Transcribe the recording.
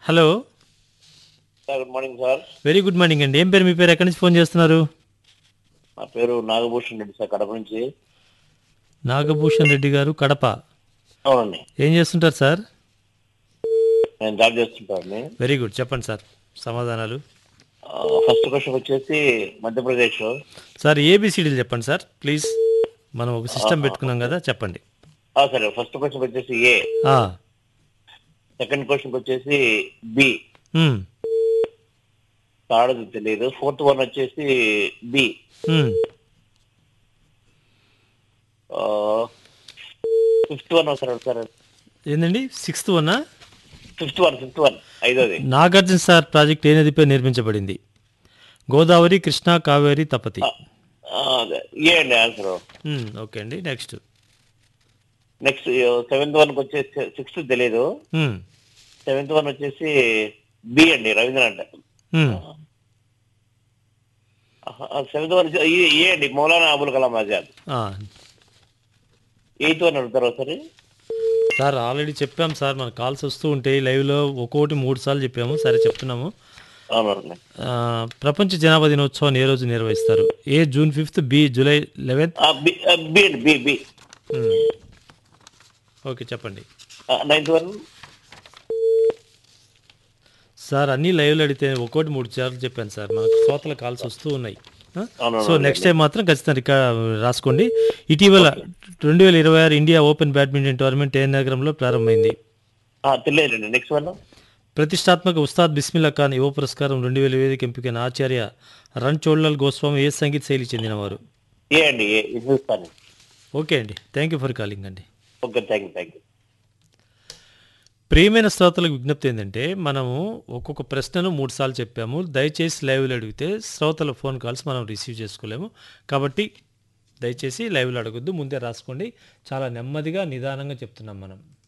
Hello sir good morning sir very good morning అండి ఏం పేరు మీ పేరు ఎక్కడి నుంచి ఫోన్ చేస్తున్నారు నా పేరు నాగభూషణ్ రెడ్డి సార్ కడప నుంచి నాగభూషణ్ రెడ్డి గారు కడప అవునండి ఏం చేస్తుంటారు సార్ నేను జాబ్ చేస్తుంటాను వెరీ గుడ్ చెప్పండి సార్ సమాధానాలు ఫస్ట్ క్వశ్చన్ వచ్చేసి మధ్యప్రదేశ్ సార్ ఏబిసిడీలు చెప్పండి సార్ ప్లీజ్ మనం ఒక సిస్టమ్ పెట్టుకున్నాం కదా చెప్పండి ఆ, సరే ఫస్ట్ క్వశ్చన్ వచ్చేసి ఏ ఆ, సెకండ్ క్వశ్చన్ వచ్చేసి బి మ్, థర్డ్ తెలియదు ఫోర్త్ వన్ వచ్చేసి బి మ్. ఫిఫ్త్ వన్ ఒకసారి సార్ ఏందండి సిక్స్త్ వన్నా ఫిఫ్త్ వన్ ఫిఫ్త్ వన్ ఐదోది నాగార్జున సార్ ప్రాజెక్ట్ ఏ నదిపై నిర్మించబడింది గోదావరి కృష్ణా కావేరి తపతి ఆ, అదే. ఏ అండి ఆన్సర్ మ్, ఓకే అండి నెక్స్ట్ నెక్స్ట్ సెవెంత్ వన్ వచ్చేసి సిక్స్త్ తెలియదు మ్, సెవెంత్ వన్ వచ్చేసి బి అండి రవీంద్రనాథ్ మ్. సెవెంత్ వన్ వచ్చి- ఏ- ఏ అండి మౌలానా అబుల్ కలాం ఆజాద్ ఆ, ఎయిత్ వన్ అడుగుతారు ఒకసారి సార్ ఆల్రెడీ చెప్పాం సార్ మన కాల్స్ వస్తూ ఉంటాయి లైవ్లో ఒక్కోటి మూడు సార్లు చెప్పాము సరే చెప్తున్నాము అవునండి ఆ, ప్రపంచ జనాభా దినోత్సవాన్ని ఏ రోజు నిర్వహిస్తారు A June fifth B July eleventh ah, B ah, B అండి బి బి ఓకే చెప్పండి ఆ, నైన్త్ వన్ సార్ అన్ని లైవ్లో అడిగితే ఒక్కోటి మూడు సార్లు చెప్పాను సార్ మనకు శ్రోతల కాల్స్ వస్తూ ఉన్నాయి ఆ? అవునవును. సో నెక్స్ట్ టైం మాత్రం ఖచ్చితంగా రికార్డ్ రాసుకోండి ఇటీవల రెండు వేల ఇరవై ఆరు ఇండియా ఓపెన్ బ్యాడ్మింటన్ టోర్నమెంట్ ఏ నగరంలో ప్రారంభమైంది ఆ, తెలియదండి నెక్స్ట్ వన్ ప్రతిష్టాత్మక ఉస్తాద్ బిస్మిల్లా ఖాన్ యువ పురస్కారం రెండు వేల వేదిక ఎంపికైన ఆచార్య రణ్ చోళ్ళల్ గోస్వామి ఏ సంగీత శైలి చెందినవారు ఏ అండి ఏ హిందుస్థాన్ ఓకే అండి థ్యాంక్ యూ ఫర్ కాలింగ్ అండి okay thank you thank you ప్రియమైన శ్రోతలకు విజ్ఞప్తి ఏంటంటే మనము ఒక్కొక్క ప్రశ్నను మూడు సార్లు చెప్పాము దయచేసి లైవ్లో అడిగితే శ్రోతల ఫోన్ కాల్స్ మనం రిసీవ్ చేసుకోలేము కాబట్టి దయచేసి లైవ్లో అడగొద్దు ముందే రాసుకోండి చాలా నెమ్మదిగా నిదానంగా చెప్తున్నాం మనం